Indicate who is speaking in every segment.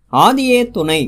Speaker 1: ஆதியே துணை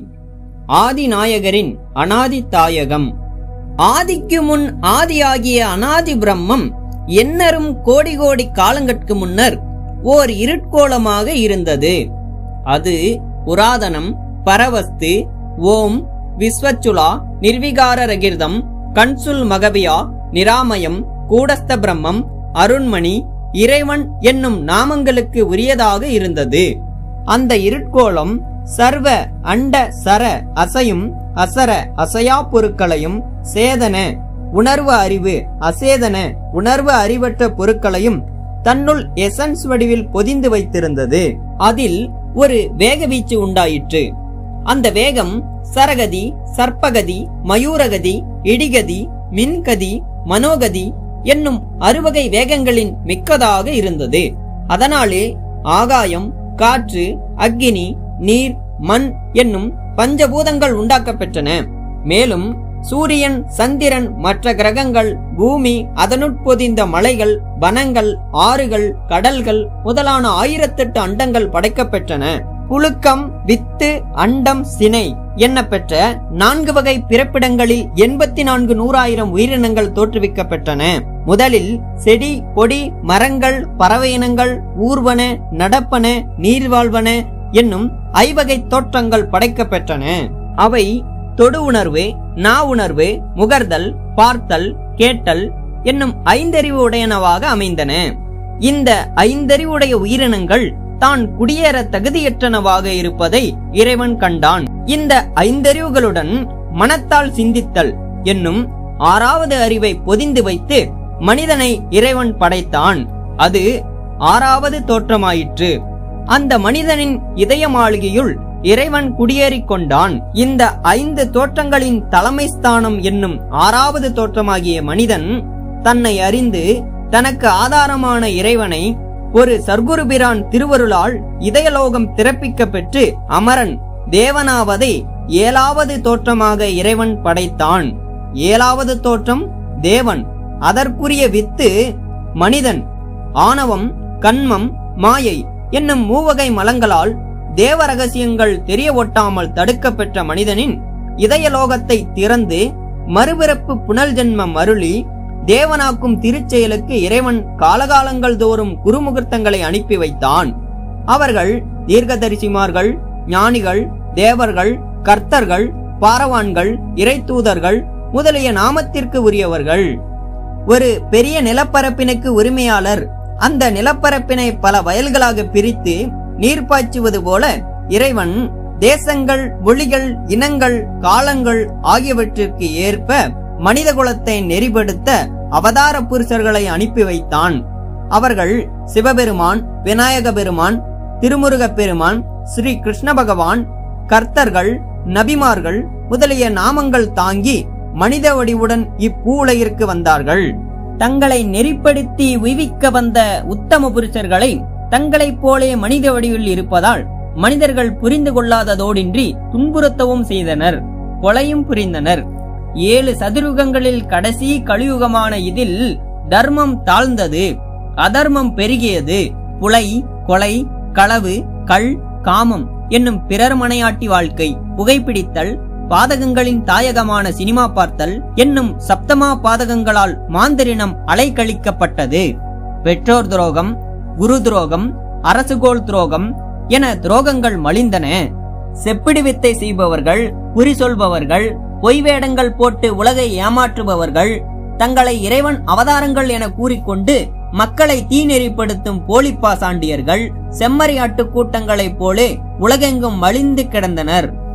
Speaker 1: ஆதிநாயகரின் அனாதி தாயகம் ஆதிக்கு முன் ஆதியாகிய அனாதி பிரம்மம் எண்ணரும் கோடி கோடி காலங்கட்கு முன்னர் ஓர் இருட்கோளமாக இருந்தது அது புராதனம் பரவஸ்து ஓம் விஸ்வச்சுலா நிர்விகார ரகிர்தம் கன்சுல் மகபியா நிராமயம் கூடஸ்த பிரம்மம் அருண்மணி இறைவன் என்னும் நாமங்களுக்கு உரியதாக இருந்தது அந்த இருட்கோளம் சர்வ அண்ட சர அசையும் அசர அசையா பொருட்களையும் சேதன உணர்வு அறிவு அசேதன உணர்வு அறிவற்ற பொருட்களையும் தன்னுள் எசன்ஸ் வடிவில் பொதிந்து வைத்திருந்தது அதில் ஒரு வேகவீச்சு உண்டாயிற்று அந்த வேகம் சரகதி சர்ப்பகதி மயூரகதி இடிகதி மின்கதி மனோகதி என்னும் அறுவகை வேகங்களின் மிக்கதாக இருந்தது அதனாலே ஆகாயம் காற்று அக்கினி நீர் மண் என்னும் பஞ்சபூதங்கள் உண்டாக்கப்பெற்றன மேலும் சூரியன் சந்திரன் மற்ற கிரகங்கள் பூமி அதனுட்பொதிந்த மலைகள் வனங்கள் ஆறுகள் கடல்கள் முதலான ஆயிரத்தெட்டு அண்டங்கள் படைக்கப்பெற்றன புழுக்கம் வித்து அண்டம் சினை என்னப்பெற்ற நான்கு வகை பிறப்பிடங்களில் எண்பத்தி நான்கு நூறாயிரம் உயிரினங்கள் தோற்றுவிக்கப்பெற்றன முதலில் செடி கொடி மரங்கள் பறவை இனங்கள் ஊர்வன நடப்பன நீர்வாழ்வன என்னும் ஐவகை தோற்றங்கள் படைக்கப்பெற்றன அவை தொடு உணர்வு நா உணர்வு முகர்தல் பார்த்தல் கேட்டல் என்னும் ஐந்தறிவு உடையனவாக அமைந்தன இந்த ஐந்தறிவுடைய உயிரினங்கள் தான் குடியேற தகுதியற்றனவாக இருப்பதை இறைவன் கண்டான் இந்த ஐந்தறிவுகளுடன் மனத்தால் சிந்தித்தல் என்னும் ஆறாவது அறிவை பொதிந்து வைத்து மனிதனை இறைவன் படைத்தான் அது ஆறாவது தோற்றமாயிற்று அந்த மனிதனின் இதய மாளிகையுள் இறைவன் குடியேறிக் கொண்டான் இந்த ஐந்து தோற்றங்களின் தலைமை ஸ்தானம் என்னும் ஆறாவது தோற்றமாகிய மனிதன் தன்னை அறிந்து தனக்கு ஆதாரமான இறைவனை ஒரு சர்க்குருபிரான் திருவருளால் இதயலோகம் திறப்பிக்க பெற்று அமரன் தேவனாவதை ஏழாவது தோற்றமாக இறைவன் படைத்தான் ஏழாவது தோற்றம் தேவன் அதற்குரிய வித்து மனிதன் ஆணவம் கண்மம் மாயை என்னும் மூவகை மலங்களால் தேவ ரகசியங்கள் தெரிய ஒட்டாமல் தடுக்கப் பெற்ற மனிதனின் இதயலோகத்தை திறந்து மறுபிறப்பு புனல் ஜென்மம் அருளி தேவனாக்கும் திருச்செயலுக்கு இறைவன் காலகாலங்கள் தோறும் குருமுகூர்த்தங்களை அனுப்பி வைத்தான் அவர்கள் தீர்க்கதரிசிமார்கள் ஞானிகள் தேவர்கள் கர்த்தர்கள் பாரவான்கள் இறைத்தூதர்கள் முதலிய நாமத்திற்கு உரியவர்கள் ஒரு பெரிய நிலப்பரப்பினுக்கு உரிமையாளர் அந்த நிலப்பரப்பினை பல வயல்களாக பிரித்து நீர் பாய்ச்சுவது போல இறைவன் தேசங்கள் மொழிகள் இனங்கள் காலங்கள் ஆகியவற்றிற்கு ஏற்ப மனித குலத்தை நெறிப்படுத்த அவதார புருஷர்களை அனுப்பி வைத்தான் அவர்கள் சிவபெருமான் விநாயக பெருமான் திருமுருகப் பெருமான் ஸ்ரீ கிருஷ்ண பகவான் கர்த்தர்கள் நபிமார்கள் முதலிய நாமங்கள் தாங்கி மனித வடிவுடன் இப்பூலையிற்கு வந்தார்கள் தங்களை நெறிப்படுத்தி உய்விக்க வந்த உத்தம புருஷர்களை தங்களைப் போலே மனித வடிவில் இருப்பதால் மனிதர்கள் புரிந்து கொள்ளாததோடின்றி துன்புறுத்தவும் செய்தனர் கொலையும் புரிந்தனர் ஏழு சதுருகங்களில் கடைசி கலியுகமான இதில் தர்மம் தாழ்ந்தது அதர்மம் பெருகியது புலை கொலை களவு கள் காமம் என்னும் பிறர் மனையாட்டி வாழ்க்கை புகைப்பிடித்தல் பாதகங்களின் தாயகமான சினிமா பார்த்தல் என்னும் சப்தமா பாதகங்களால் மாந்தரினம் அலைக்கழிக்கப்பட்டது பெற்றோர் துரோகம் குரு துரோகம் அரசுகோள் துரோகம் என துரோகங்கள் மலிந்தன செப்பிடி வித்தை செய்பவர்கள் குறி சொல்பவர்கள் பொய் வேடங்கள் போட்டு உலகை ஏமாற்றுபவர்கள் தங்களை இறைவன் அவதாரங்கள் என கூறிக்கொண்டு மக்களை தீநெறிப்படுத்தும் போலிப்பாசாண்டியர்கள் செம்மறியாட்டு கூட்டங்களைப் போலே உலகெங்கும் மலிந்து கிடந்தனர்